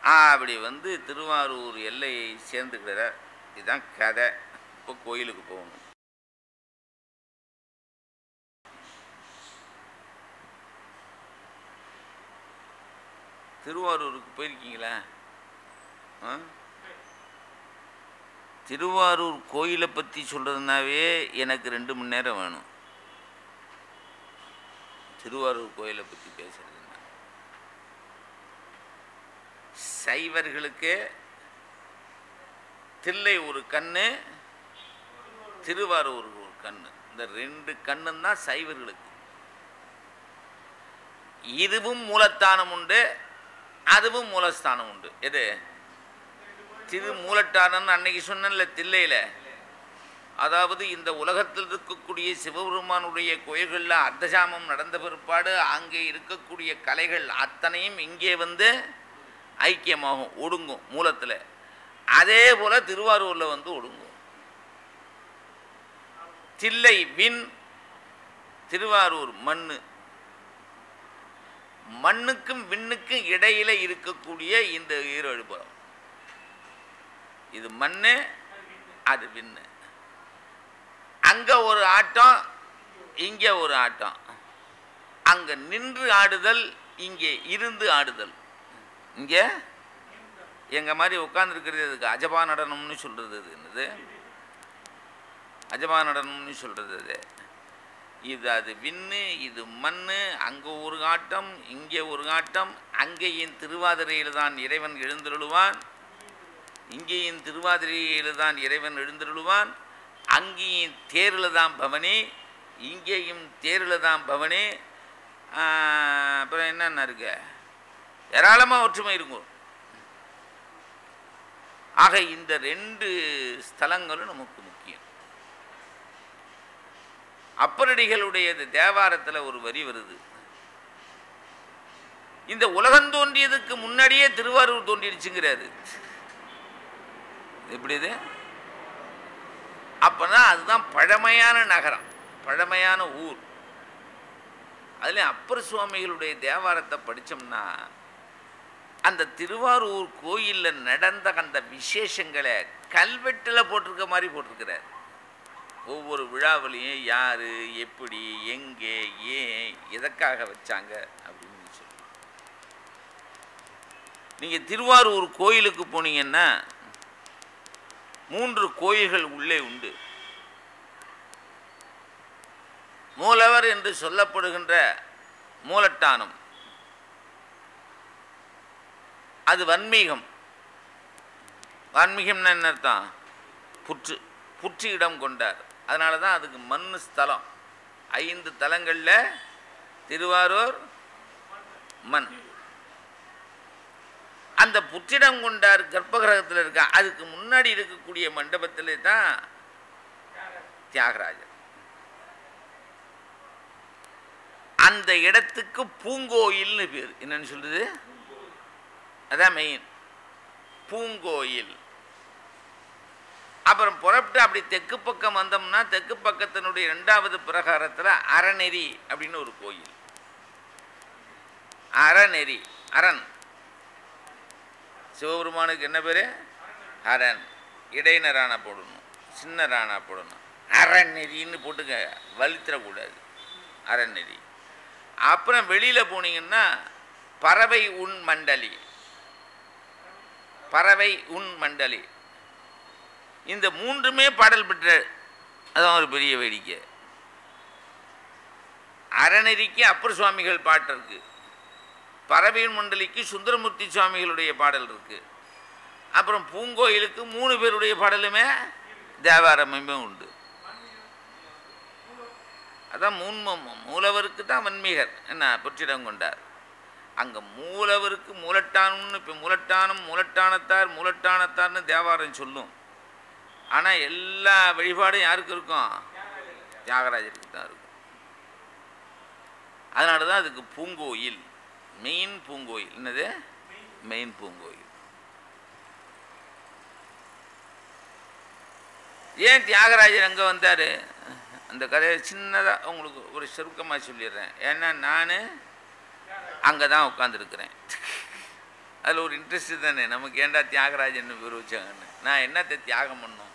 அப்படி வந்து திருவாரூர் எல்லையை சேர்ந்துக்கிறார் இதுதான் கதை இப்போ கோயிலுக்கு போகணும் திருவாரூருக்கு போயிருக்கீங்களா ஆ திருவாரூர் கோயிலை பற்றி சொல்கிறதுனாவே எனக்கு ரெண்டு மணி நேரம் வேணும் திருவாரூர் கோயிலை பற்றி பேசுறதுன்னா சைவர்களுக்கு தில்லை ஒரு கண்ணு திருவாரூர் ஒரு கண்ணு இந்த ரெண்டு கண்ணும் தான் சைவர்களுக்கு இதுவும் மூலஸ்தானம் உண்டு அதுவும் மூலஸ்தானம் உண்டு எது திரு மூலட்டானன்னு அன்னைக்கு சொன்னேன்ல தில்லையில் அதாவது இந்த உலகத்தில் இருக்கக்கூடிய சிவபெருமானுடைய கோயில்களில் அர்த்தசாமம் நடந்த பிற்பாடு அங்கே இருக்கக்கூடிய கலைகள் அத்தனையும் இங்கே வந்து ஐக்கியமாகும் ஒடுங்கும் மூலத்தில் அதே போல் திருவாரூரில் வந்து ஒடுங்கும் தில்லை விண் திருவாரூர் மண்ணு மண்ணுக்கும் விண்ணுக்கும் இடையில இருக்கக்கூடிய இந்த ஈரழுபுறம் இது மண்ணு அது விண்ணு அங்க ஒரு ஆட்டம் இங்க ஒரு ஆட்டம் அங்க நின்று ஆடுதல் இங்கே இருந்து ஆடுதல் இங்க எங்க மாதிரி உட்கார்ந்துருக்கிறது இதுக்கு அஜபா நடனம்னு சொல்றது இது என்னது அஜபா நடனம்னு சொல்றது அது இது அது விண்ணு இது மண்ணு அங்கே ஒரு ஆட்டம் இங்கே ஒரு ஆட்டம் அங்கேயும் திருவாதிரையில் தான் இறைவன் எழுந்தருளுவான் இங்கேயும் திருவாதிரையில் தான் இறைவன் எழுந்தருளுவான் அங்கேயும் தேரில் தான் பவனி இங்கேயும் தேரில் தான் பவனி ஆஹ், அப்புறம் என்னென்ன இருக்கு ஏராளமாக ஒற்றுமை இருக்கும் ஆக இந்த ரெண்டு ஸ்தலங்களும் நமக்கு முக்கியம் அப்பரடிகளுடைய தேவாரத்தில் ஒரு வரி வருது இந்த உலகம் தோன்றியதுக்கு முன்னாடியே திருவாரூர் தோன்றிடுச்சுங்கிறாரு எப்படி இது அப்பதான் அதுதான் பழமையான நகரம் பழமையான ஊர் அதுல அப்பர் சுவாமிகளுடைய தேவாரத்தை படிச்சோம்னா அந்த திருவாரூர் கோயிலில் நடந்த அந்த விசேஷங்களை கல்வெட்டில் போட்டிருக்க மாதிரி போட்டிருக்கிறார் ஒவ்வொரு விழாவிலையும் யார் எப்படி எங்கே ஏன் எதற்காக வச்சாங்க அப்படின்னு சொல்லி நீங்கள் திருவாரூர் கோயிலுக்கு போனீங்கன்னா மூன்று கோயில்கள் உள்ளே உண்டு மூலவர் என்று சொல்லப்படுகின்ற மூலட்டானம் அது வன்மீகம் வன்மீகம்னா என்ன அர்த்தம் புற்று புற்று இடம் கொண்டார் அதனால தான் அதுக்கு மண் ஸ்தலம் ஐந்து தலங்களில் திருவாரூர் மண் அந்த புற்றிடம் கொண்டார் கர்ப்பகிரகத்தில் இருக்கா அதுக்கு முன்னாடி இருக்கக்கூடிய மண்டபத்தில் தான் தியாகராஜர் அந்த இடத்துக்கு பூங்கோயில்னு பேர் என்னன்னு சொல்றது அதான் மெயின் பூங்கோயில் அப்புறம் புறப்பட்டு அப்படி தெற்கு பக்கம் வந்தோம்னா தெற்கு பக்கத்தினுடைய ரெண்டாவது பிரகாரத்தில் அறநெறி அப்படின்னு ஒரு கோயில் அறநெறி அரண் சிவபெருமானுக்கு என்ன பேர் அரண் இடையின ராணா போடணும் சின்ன ராணா போடணும் அறநெறின்னு போட்டுக்க வலித்திரக்கூடாது அறநெறி அப்புறம் வெளியில் போனீங்கன்னா பறவை உன் மண்டலி பறவை உன் மண்டலி இந்த மூன்றுமே பாடல் பெற்ற அதான் ஒரு பெரிய வேடிக்கை அறநெறிக்கு அப்பர் சுவாமிகள் பாட்டு இருக்கு பறவையின் மண்டலிக்கு சுந்தரமூர்த்தி சுவாமிகளுடைய பாடல் இருக்கு அப்புறம் பூங்கோயிலுக்கு மூணு பேருடைய பாடலுமே தேவாரமே உண்டு அதான் மூன்மம் மூலவருக்கு தான் வன்மீகர் என்ன பொற்றிடம் கொண்டார் அங்கே மூலவருக்கு மூலட்டானம்னு இப்போ மூலட்டானம் மூலட்டானத்தார் மூலட்டானத்தார்னு தேவாரம் சொல்லும் ஆனால் எல்லா வழிபாடும் யாருக்கு இருக்கும் தியாகராஜருக்கு தான் இருக்கும் அதனால தான் அதுக்கு பூங்கோயில் மெயின் பூங்கோயில் என்னது மெயின் பூங்கோயில் ஏன் தியாகராஜர் அங்கே வந்தார் அந்த கதையை சின்னதாக உங்களுக்கு ஒரு சுருக்கமாக சொல்லிடுறேன் ஏன்னா நான் அங்கே தான் உட்காந்துருக்கிறேன் அதில் ஒரு இன்ட்ரெஸ்ட் தானே நமக்கு ஏன்டா தியாகராஜன் பேர் வச்சாங்கன்னு நான் என்னத்தை தியாகம் பண்ணோம்